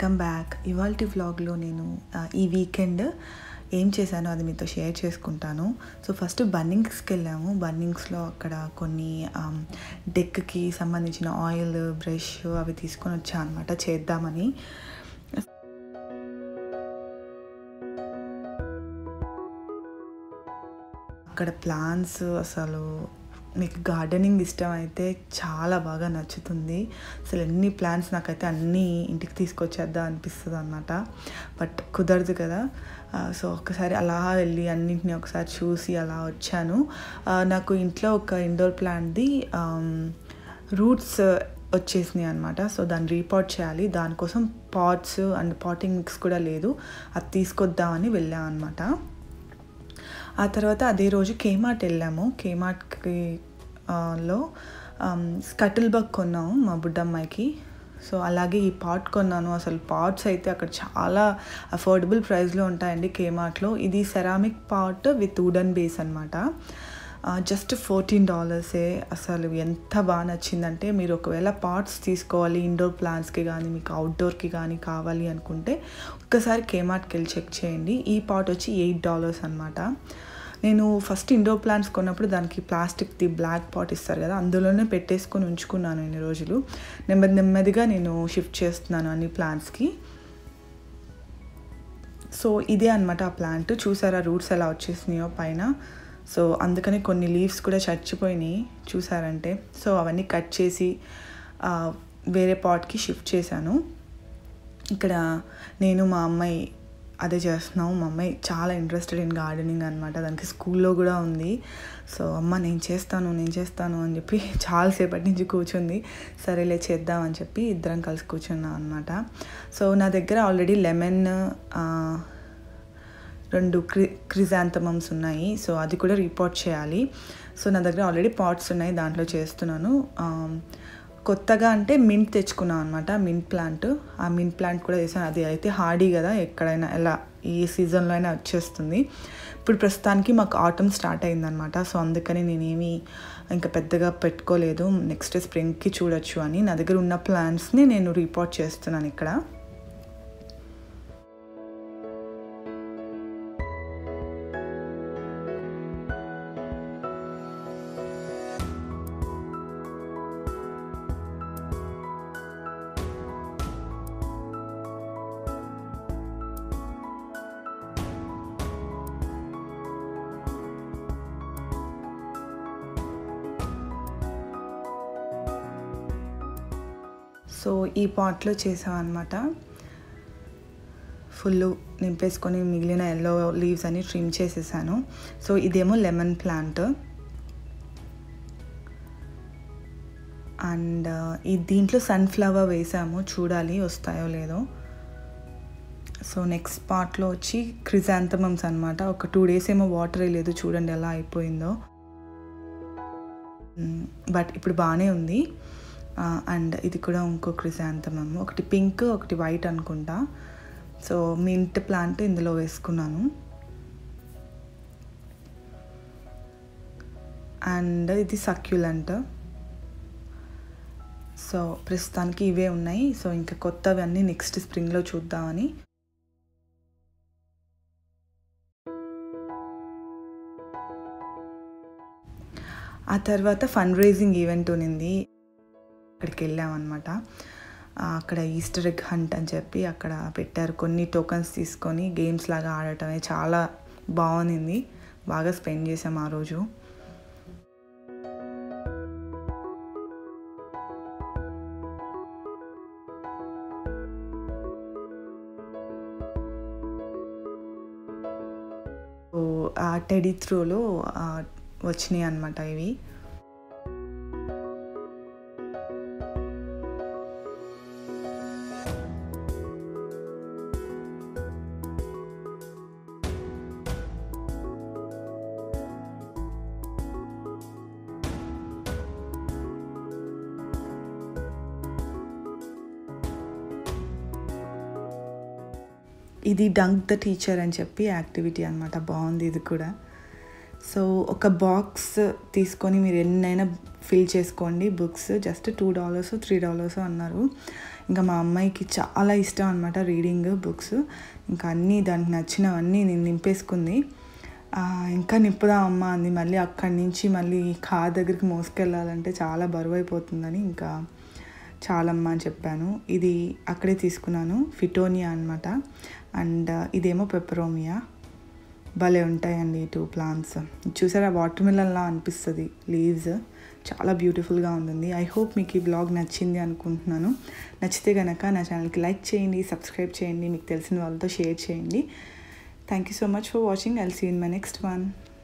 welcome back ఇవాళ వ్లాగ్లో నేను ఆ, ఈ వీకెండ్ ఏం చేశానో అది మీతో షేర్ చేసుకుంటాను సో ఫస్ట్ బన్నింగ్స్కి వెళ్ళాము బన్నింగ్స్లో అక్కడ కొన్ని డెక్కి సంబంధించిన ఆయిల్ బ్రష్ అవి తీసుకొని వచ్చా అనమాట చేద్దామని అక్కడ ప్లాన్స్ అసలు మీకు గార్డెనింగ్ ఇష్టం అయితే చాలా బాగా నచ్చుతుంది అసలు ఎన్ని ప్లాన్స్ నాకైతే అన్నీ ఇంటికి తీసుకొచ్చేద్దాం అనిపిస్తుంది అనమాట బట్ కుదరదు కదా ఆ, సో ఒకసారి అలా వెళ్ళి అన్నింటినీ ఒకసారి చూసి అలా వచ్చాను ఆ, నాకు ఇంట్లో ఒక ఇండోర్ ప్లాంట్ది రూట్స్ వచ్చేసినాయి అనమాట సో దాన్ని రీపాట్ చేయాలి దానికోసం పాట్స్ అండ్ పాటింగ్ మిక్స్ కూడా లేదు అది తీసుకొద్దామని వెళ్ళాం అనమాట ఆ తర్వాత అదే రోజు కేమార్ట్ వెళ్ళాము కేమార్ట్కి ఆ, లో స్కటిల్ బగ్ కొన్నాము మా బుడ్డమ్మాయికి సో అలాగే ఈ పాట్ కొన్నాను అసలు పాట్స్ అయితే అక్కడ చాలా అఫోర్డబుల్ ప్రైస్లో ఉంటాయండి కేమార్ట్లో ఇది ceramic pot with wooden base అనమాట జస్ట్ ఫోర్టీన్ డాలర్సే అసలు ఎంత బాగా నచ్చిందంటే మీరు ఒకవేళ పాట్స్ తీసుకోవాలి ఇండోర్ ప్లాంట్స్కి కానీ మీకు అవుట్డోర్కి కానీ కావాలి అనుకుంటే ఒక్కసారి కేమార్ట్కి వెళ్ళి చెక్ చేయండి ఈ పాట్ వచ్చి ఎయిట్ డాలర్స్ అనమాట నేను ఫస్ట్ ఇండోర్ ప్లాంట్స్ కొన్నప్పుడు దానికి ప్లాస్టిక్ది బ్లాక్ పాట్ ఇస్తారు కదా అందులోనే పెట్టేసుకొని ఉంచుకున్నాను ఇన్ని రోజులు నెమ్మది నెమ్మదిగా నేను షిఫ్ట్ చేస్తున్నాను అన్ని ప్లాంట్స్కి సో ఇదే అనమాట ఆ ప్లాంట్ చూసారా రూట్స్ ఎలా వచ్చేసినాయో పైన సో అందుకని కొన్ని లీవ్స్ కూడా చచ్చిపోయినాయి చూసారంటే సో అవన్నీ కట్ చేసి ఆ, వేరే పాట్కి షిఫ్ట్ చేశాను ఇక్కడ నేను మా అమ్మాయి అదే చేస్తున్నాం మా అమ్మాయి చాలా ఇంట్రెస్టెడ్ ఇన్ గార్డెనింగ్ అనమాట దానికి స్కూల్లో కూడా ఉంది సో అమ్మ నేను చేస్తాను నేను చేస్తాను అని చెప్పి చాలాసేపటి నుంచి కూర్చుంది సరేలే చేద్దాం అని చెప్పి ఇద్దరం కలిసి కూర్చున్నాం అనమాట సో నా దగ్గర ఆల్రెడీ లెమన్ రెండు క్రి క్రిజాంతమమ్స్ ఉన్నాయి సో అది కూడా రిపోర్ట్ చేయాలి సో నా దగ్గర ఆల్రెడీ పాట్స్ ఉన్నాయి దాంట్లో చేస్తున్నాను ఆమ్, కొత్తగా అంటే మింట్ తెచ్చుకున్నాను అనమాట మింట్ ప్లాంట్ ఆ మింట్ ప్లాంట్ కూడా చేశాను అది అయితే హార్డీ కదా ఎక్కడైనా ఎలా ఏ సీజన్లో అయినా వచ్చేస్తుంది ఇప్పుడు ప్రస్తుతానికి మాకు ఆటమ్ స్టార్ట్ అయిందనమాట సో అందుకని నేనేమి ఇంకా పెద్దగా పెట్టుకోలేదు నెక్స్ట్ స్ప్రింగ్కి చూడొచ్చు అని నా దగ్గర ఉన్న ప్లాంట్స్ని నేను రిపోర్ట్ చేస్తున్నాను ఇక్కడ సో ఈ పాట్లో చేసామన్నమాట ఫుల్ నింపేసుకొని మిగిలిన ఎల్లో లీవ్స్ అని ట్రిమ్ చేసేసాను సో ఇదేమో లెమన్ ప్లాంట్ అండ్ ఈ దీంట్లో సన్ఫ్లవర్ వేసాము చూడాలి వస్తాయో లేదో సో నెక్స్ట్ పార్ట్లో వచ్చి క్రిజాంతమమ్స్ అనమాట ఒక టూ డేస్ ఏమో వాటర్ లేదు చూడండి ఎలా అయిపోయిందో బట్ ఇప్పుడు బాగానే ఉంది అండ్ ఇది కూడా ఇంకో క్రిజాంతమమ్ ఒకటి పింక్ ఒకటి వైట్ అనుకుంటా సో మింట్ ప్లాంట్ ఇందులో వేసుకున్నాను అండ్ ఇది సక్యులెంట్ సో ప్రస్తుతానికి ఇవే ఉన్నాయి సో ఇంకా కొత్తవి అన్నీ నెక్స్ట్ స్ప్రింగ్లో చూద్దామని ఆ తర్వాత ఫండ్ రైజింగ్ ఈవెంట్ ఉన్నింది అక్కడికి వెళ్ళామన్నమాట ఆ, అక్కడ ఈస్టర్ ఎగ్ హంట్ అని చెప్పి అక్కడ పెట్టారు కొన్ని టోకన్స్ తీసుకొని గేమ్స్ లాగా ఆడటమే చాలా బాగుంది బాగా స్పెండ్ చేసాం ఆ రోజు సో ఆ టెడీ త్రోలో వచ్చినాయి అనమాట ఇవి ఇది డంక్ ద టీచర్ అని చెప్పి యాక్టివిటీ అనమాట బాగుంది ఇది కూడా సో ఒక బాక్స్ తీసుకొని మీరు ఎన్నైనా ఫిల్ చేసుకోండి books just two dollars three dollars అన్నారు ఇంకా మా అమ్మాయికి చాలా ఇష్టం అనమాట రీడింగ్ బుక్స్ ఇంకా అన్నీ దానికి నచ్చినవన్నీ నేను నింపేసుకుంది ఆ, ఇంకా నింపుదా అమ్మ అంది మళ్ళీ అక్కడి నుంచి మళ్ళీ కార్ దగ్గరికి మోసుకెళ్ళాలంటే చాలా బరువు అయిపోతుందని ఇంకా చాలమ్మా అని చెప్పాను ఇది అక్కడే తీసుకున్నాను ఫిటోనియా అనమాట అండ్ ఇదేమో పెపరోమియా భలే ఉంటాయండి ఈ టూ ప్లాంట్స్ చూసారా వాటర్ మిలన్లా అనిపిస్తుంది లీవ్స్ చాలా బ్యూటిఫుల్గా ఉంటుంది ఐ హోప్ మీకు ఈ బ్లాగ్ నచ్చింది అనుకుంటున్నాను నచ్చితే కనుక నా ఛానల్కి లైక్ చేయండి సబ్స్క్రైబ్ చేయండి మీకు తెలిసిన వాళ్ళతో షేర్ చేయండి thank you so much for watching I'll see in my next one